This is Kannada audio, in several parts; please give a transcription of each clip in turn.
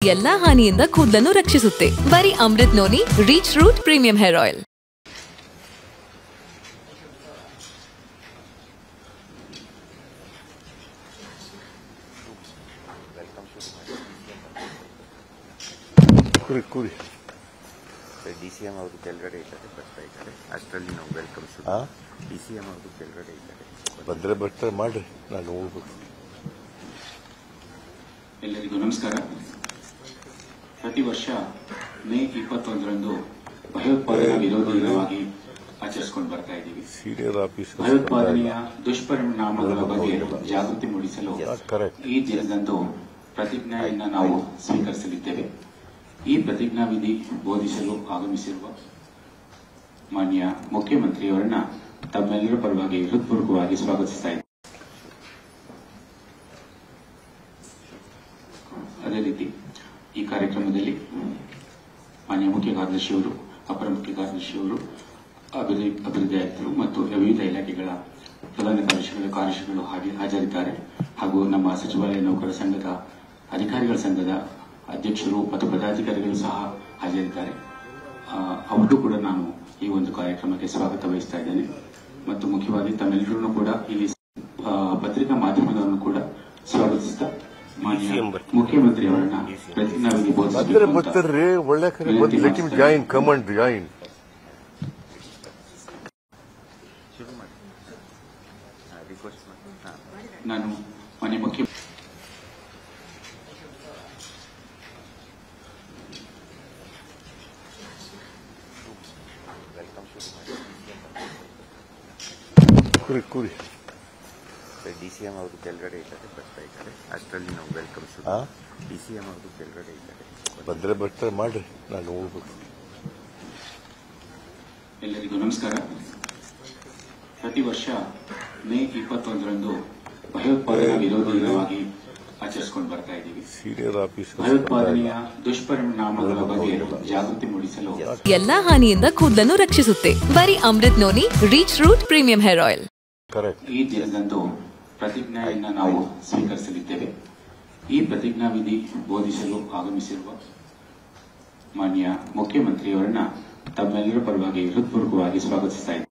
ಎಲ್ಲಾ ಹಾನಿಯಿಂದ ಕೂದಲನ್ನು ರಕ್ಷಿಸುತ್ತೆ ಬರೀ Amrit noni rich root premium hair oil ಕುರಿ ಕುರಿ ಡಿ ಸಿ ಎಂ ಅವರು ಕೆಳಗಡೆ ಇದ್ದಾರೆ ಬರ್ತಾ ಇದ್ದಾರೆ ಅಷ್ಟರಲ್ಲಿ ನಾವು ವೆಲ್ಕಮ್ ಆ? ಡಿ ಸಿ ಎಂ ಅವರು ಕೆಳಗಡೆ ಇದ್ದಾರೆ ಬಂದ್ರೆ ಬರ್ತಾರೆ ಮಾಡ್ರಿ ನಾನು ಹೋಗ್ಬೇಕು ಎಲ್ಲರಿಗೂ ನಮಸ್ಕಾರ ಪ್ರತಿ ವರ್ಷ ಮೇ ಇಪ್ಪತ್ತೊಂದರಂದು ಭಯೋತ್ಪಾದನಾ ವಿರೋಧಿ ದಿನವಾಗಿ ಆಚರಿಸಿಕೊಂಡು ಬರ್ತಾ ಇದ್ದೀವಿ ಸೀನಿಯರ್ ಆಫೀಸರ್ ಭಯೋತ್ಪಾದನೆಯ ದುಷ್ಪರಿಣಾಮಗಳ ಬಗ್ಗೆ ಜಾಗೃತಿ ಮೂಡಿಸಲು ಕರೆಕ್ಟ್ ಈ ದಿನದಂದು ಪ್ರತಿಜ್ಞೆಯನ್ನ ನಾವು ಸ್ವೀಕರಿಸಲಿದ್ದೇವೆ ಈ ಪ್ರತಿಜ್ಞಾವಿಧಿ ಬೋಧಿಸಲು ಆಗಮಿಸಿರುವ ಮಾನ್ಯ ಮುಖ್ಯಮಂತ್ರಿಯವರನ್ನ ತಮ್ಮೆಲ್ಲರ ಪರವಾಗಿ ಹೃತ್ಪೂರ್ವಕವಾಗಿ ಸ್ವಾಗತಿಸ್ತಾ ಇದ್ದೇನೆ ಅದೇ ರೀತಿ ಈ ಕಾರ್ಯಕ್ರಮದಲ್ಲಿ ಮಾನ್ಯ ಮುಖ್ಯ ಕಾರ್ಯದರ್ಶಿಯವರು ಅಪರ ಮುಖ್ಯ ಕಾರ್ಯದರ್ಶಿಯವರು ಅಭಿವೃದ್ಧಿ ಅಭಿವೃದ್ಧಿ ಆಯುಕ್ತರು ಮತ್ತು ವಿವಿಧ ಇಲಾಖೆಗಳ ಪ್ರಧಾನ ಕಾರ್ಯದರ್ಶಿಗಳು ಕಾರ್ಯದರ್ಶಿಗಳು ಹಾಗೆ ಹಾಜರಿದ್ದಾರೆ ಹಾಗೂ ನಮ್ಮ ಸಚಿವಾಲಯ ನೌಕರ ಸಂಘದ ಅಧಿಕಾರಿಗಳ ಸಂಘದ ಅಧ್ಯಕ್ಷರು ಮತ್ತು ಪದಾಧಿಕಾರಿಗಳು ಸಹ ಹಾಜರಿದ್ದಾರೆ ಆ, ಅವ್ರಿಗೂ ಕೂಡ ನಾನು ಈ ಒಂದು ಕಾರ್ಯಕ್ರಮಕ್ಕೆ ಸ್ವಾಗತ ವಹಿಸ್ತಾ ಇದ್ದೇನೆ ಮತ್ತು ಮುಖ್ಯವಾಗಿ ತಮ್ಮೆಲ್ಲರೂ ಕೂಡ ಇಲ್ಲಿ ಆ, ಪತ್ರಿಕಾ ಮಾಧ್ಯಮದವರನ್ನು ಕೂಡ ಸ್ವಾಗತಿಸ್ತಾ ಮಾನ್ಯ ಮುಖ್ಯಮಂತ್ರಿ ಅವರನ್ನ ಪ್ರತಿಜ್ಞಾವಿಧಿ ಬಂದ್ರೆ ಬೋಧಿಸಬೇಕು ಅಂತ ಬರ್ತಾರ್ರಿ ಒಳ್ಳೆ ಕರೆ ಬಂದು let him join command join ಶುರು ಮಾಡಿ ರಿಕ್ವೆಸ್ಟ್ ಮಾಡಿ ಹಾಂ ನಾನು ಮಾನ್ಯ ಮುಖ್ಯ ವೆಲ್ಕಮ್ ಶುರು ಮಾಡಿ ಕುರಿ ಕುರಿ ಡಿ ಸಿ ಎಂ ಅವರು ಕೆಳಗಡೆ ಇದ್ದಾರೆ ಬರ್ತಾ ಇದ್ದಾರೆ ಅಷ್ಟರಲ್ಲಿ ನಾವು ವೆಲ್ಕಮ್ ಶುರು ಆ? ಡಿ ಸಿ ಎಂ ಅವರು ಕೆಳಗಡೆ ಇದ್ದಾರೆ ಬಂದ್ರೆ ಬರ್ತಾರೆ ಮಾಡ್ರಿ ನಾನು ಹೋಗ್ಬೇಕು ಎಲ್ಲರಿಗೂ ನಮಸ್ಕಾರ ಪ್ರತಿ ವರ್ಷ ಮೇ ಇಪ್ಪತ್ತೊಂದರಂದು ಭಯೋತ್ಪಾದನಾ ವಿರೋಧಿ ದಿನವಾಗಿ ಆಚರಿಸಿಕೊಂಡು ಬರ್ತಾ ಇದ್ದೀವಿ ಸೀನಿಯರ್ ಆಫೀಸರ್ ಭಯೋತ್ಪಾದನೆಯ ದುಷ್ಪರಿಣಾಮಗಳ ಬಗ್ಗೆ ಜಾಗೃತಿ ಮೂಡಿಸಲು ಎಲ್ಲಾ ಹಾನಿಯಿಂದ ಕೂದಲನ್ನು ರಕ್ಷಿಸುತ್ತೆ ಬರೀ Amrit noni rich root premium hair oil correct ಈ ದಿನದಂದು ಪ್ರತಿಜ್ಞೆಯನ್ನ ನಾವು ಸ್ವೀಕರಿಸಲಿದ್ದೇವೆ ಈ ಪ್ರತಿಜ್ಞಾವಿಧಿ ಬೋಧಿಸಲು ಆಗಮಿಸಿರುವ ಮಾನ್ಯ ಮುಖ್ಯಮಂತ್ರಿಯವರನ್ನ ತಮ್ಮೆಲ್ಲರ ಪರವಾಗಿ ಹೃತ್ಪೂರ್ವಕವಾಗಿ ಸ್ವಾಗತಿಸ್ತಾ ಇದ್ದೇನೆ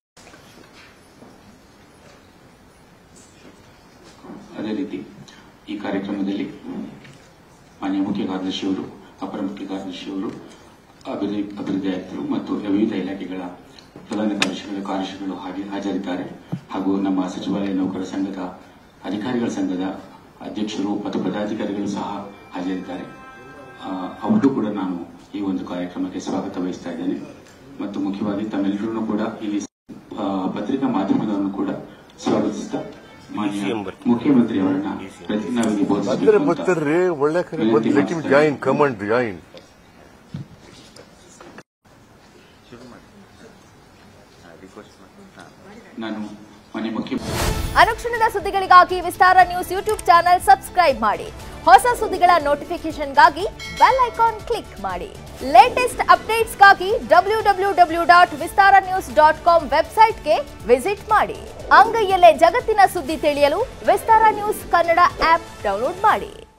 ಅದೇ ರೀತಿ ಈ ಕಾರ್ಯಕ್ರಮದಲ್ಲಿ ಮಾನ್ಯ ಮುಖ್ಯ ಕಾರ್ಯದರ್ಶಿಯವರು ಅಪರ ಮುಖ್ಯ ಕಾರ್ಯದರ್ಶಿಯವರು ಅಭಿವೃದ್ಧಿ ಅಭಿವೃದ್ಧಿ ಆಯುಕ್ತರು ಮತ್ತು ವಿವಿಧ ಇಲಾಖೆಗಳ ಪ್ರಧಾನ ಕಾರ್ಯದರ್ಶಿಗಳು ಕಾರ್ಯದರ್ಶಿಗಳು ಹಾಗೆ ಹಾಜರಿದ್ದಾರೆ ಹಾಗೂ ನಮ್ಮ ಸಚಿವಾಲಯ ನೌಕರ ಸಂಘದ ಅಧಿಕಾರಿಗಳ ಸಂಘದ ಅಧ್ಯಕ್ಷರು ಮತ್ತು ಪದಾಧಿಕಾರಿಗಳು ಸಹ ಹಾಜರಿದ್ದಾರೆ ಆ, ಅವ್ರಿಗೂ ಕೂಡ ನಾನು ಈ ಒಂದು ಕಾರ್ಯಕ್ರಮಕ್ಕೆ ಸ್ವಾಗತ ವಹಿಸ್ತಾ ಇದ್ದೇನೆ ಮತ್ತು ಮುಖ್ಯವಾಗಿ ತಮ್ಮೆಲ್ಲರೂ ಕೂಡ ಇಲ್ಲಿ ಆ, ಪತ್ರಿಕಾ ಮಾಧ್ಯಮದವರನ್ನು ಕೂಡ ಸ್ವಾಗತಿಸ್ತಾ ಮಾನ್ಯ ಮುಖ್ಯಮಂತ್ರಿ ಅವರನ್ನ ಪ್ರತಿಜ್ಞಾವಿಧಿ ಬಂದ್ರೆ ಬೋಧಿಸಬೇಕು ಅಂತ ಬರ್ತಾರ್ರಿ ಒಳ್ಳೆ ಕರೆ ಬಂದು let him join command join ಶುರು ಮಾಡಿ ರಿಕ್ವೆಸ್ಟ್ ಮಾಡಿ ಹಾಂ ನಾನು ಮಾನ್ಯ ಮುಖ್ಯ ಅನುಕ್ಷಣದ ಸುದ್ದಿಗಳಿಗಾಗಿ Vistara news YouTube channel subscribe ಮಾಡಿ ಹೊಸ ಸುದ್ದಿಗಳ ನೋಟಿಫಿಕೇಶನ್ಗಾಗಿ ಬೆಲ್ ಐಕಾನ್ ಕ್ಲಿಕ್ ಮಾಡಿ ಲೇಟೆಸ್ಟ್ ಅಪ್ಡೇಟ್ಸ್ಗಾಗಿ W W W dot Vistara news dot com ವೆಬ್ಸೈಟ್ಗೆ ವಿಸಿಟ್ ಮಾಡಿ ಅಂಗೈಯಲ್ಲೇ ಜಗತ್ತಿನ ಸುದ್ದಿ ತಿಳಿಯಲು Vistara news Kannada app download ಮಾಡಿ